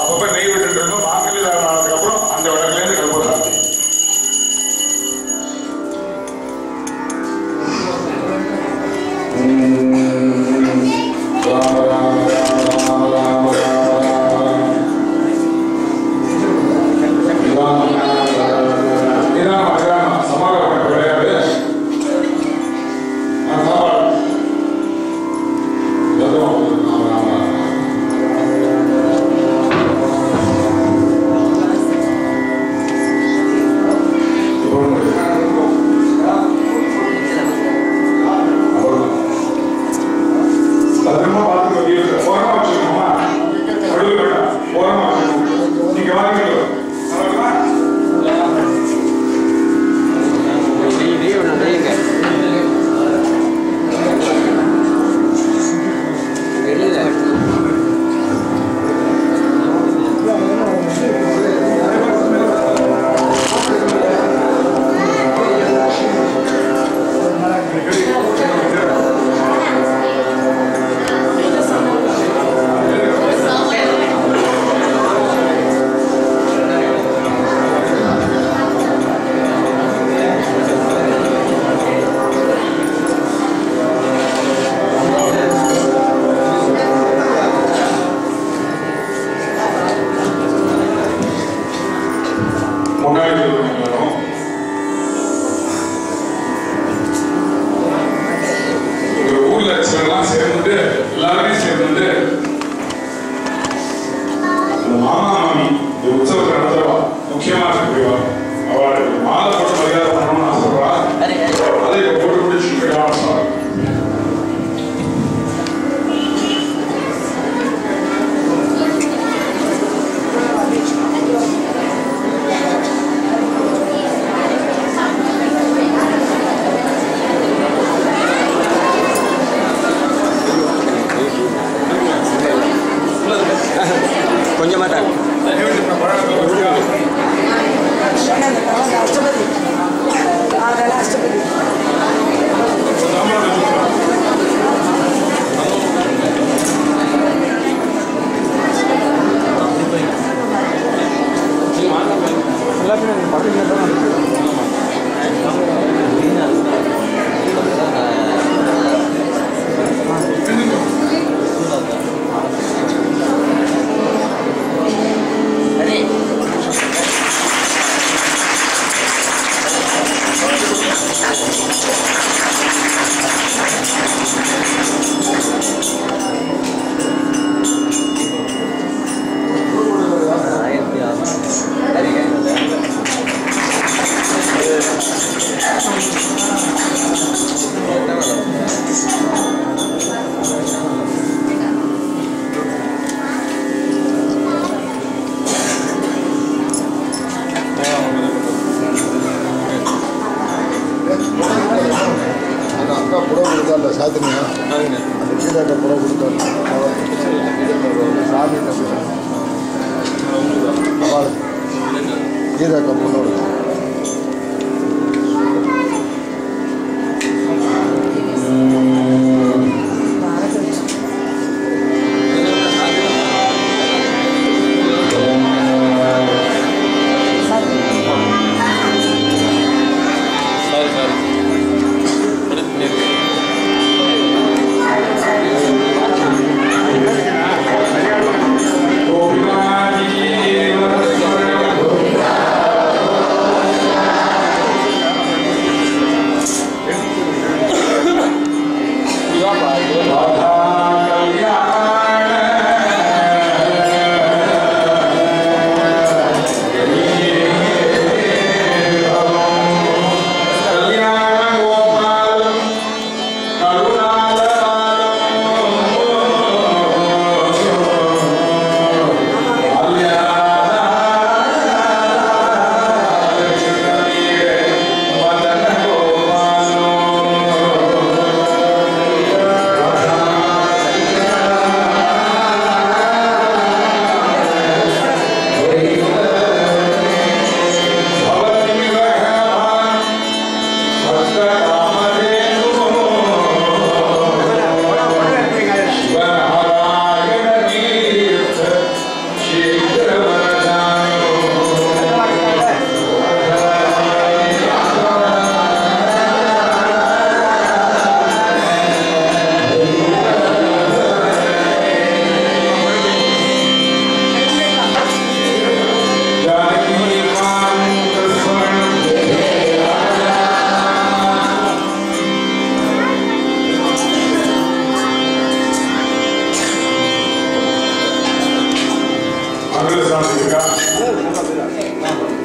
அப்பப்ப நெய் விட்டுட்டு இருக்கணும் மாங்கல்ய தாரணம் ஆனதுக்கு அப்புறம் அந்த விளக்குல இருந்து கற்பூரம் ஆரத்தி ராம ராம ராம ராம ராம நிதானம் நிதானம் சமாதானம் கிடையாது ஆ, சாப்பாடு எதுவும் ஆமா, ஆமா. இப்போ ஒண்ணு. அவ்வளவுதான். பத்திரமா பார்த்துக்கோ, நீ ஓரமா வச்சுக்கணுமா? நடுவுல வேண்டாம். ஓரமா வச்சுக்கணும். நீங்க வாங்கிக்கோ. அவ்வளவுதான். முன்னாடி இருக்கிறவங்க எல்லாரும் ஒரு ஊர்ல சிலர்லாம் சேர்ந்து எல்லாருமே சேர்ந்து அந்த மாமா மாமி இந்த உற்சவத்தை நடத்துவா முக்கியமா இருக்கக்கூடியவா அவளுக்கு மாலை போட்டு மரியாதை பண்ணணும்னு ஆசைப்படுறா அதை இப்ப போட்டு பிடிச்சு போயிடலாம் கொஞ்சமா தான் ಅಷ್ಟಪದಿ ಅದೆಲ್ಲ ಅಷ್ಟಪದಿ அந்த அக்கா புடவை கொடுத்தால சாத்தினியா அந்த கீழே புடவை கொடுத்தால சாமி கீதாக்கா பொண்ணோட கோபிநாதி மங்கள சாமி இருக்கா